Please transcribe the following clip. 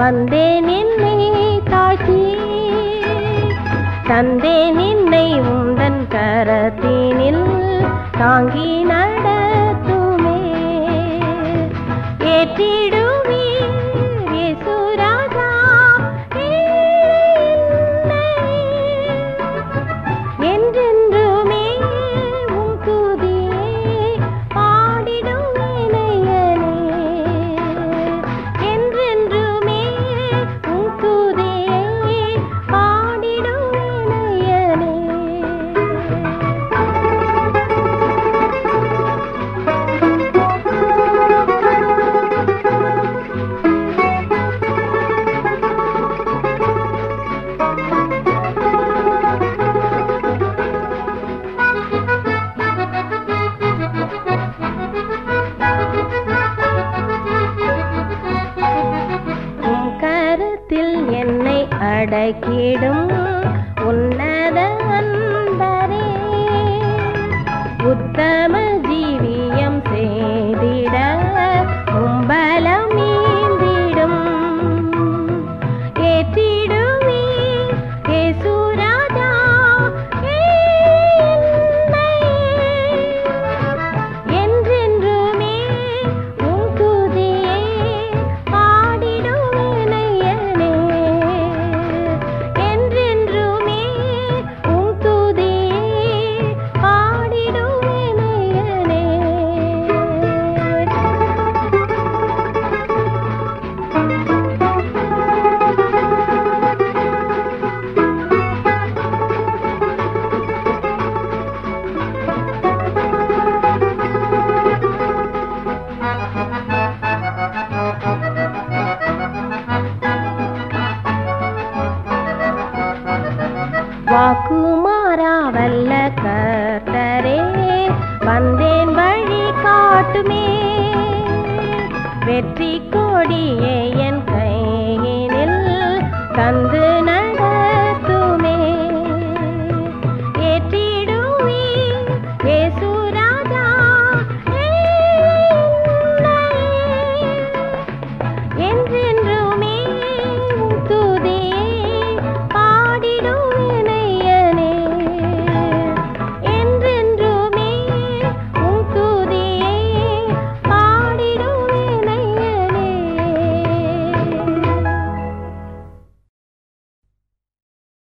வந்தேன் என்னை தாழ்த்தி தந்தேன் என்னை உந்தன் கரத்தினில் தாங்கி நடத்துமே ஏற்றிடுவீர் இயேசுராஜா என்னை. என்றென்றுமே உம் துதியை பாடிடும் இணையனே. என்றென்றுமே உம் துதியை பாடிடும் இணையனே. உம் கருத்தில் என்னை அடக்கிடும் உன்னத அன்பரே உத்தம ஜீவியம் செய்திட உம்பலம் நீந்திடும் ஏற்றிடுவே ஏசுராஜா என்னை. என்றென்றுமே உம் துதியை பாடிடும் இணையனே. என்றென்றுமே உம் துதியை பாடிடும் இணையனே. வாக்குமாறா வல்ல கர்த்தரே வந்தேன் வழி காட்டுமே வெற்றி கொடியை என் கையினில் தந்து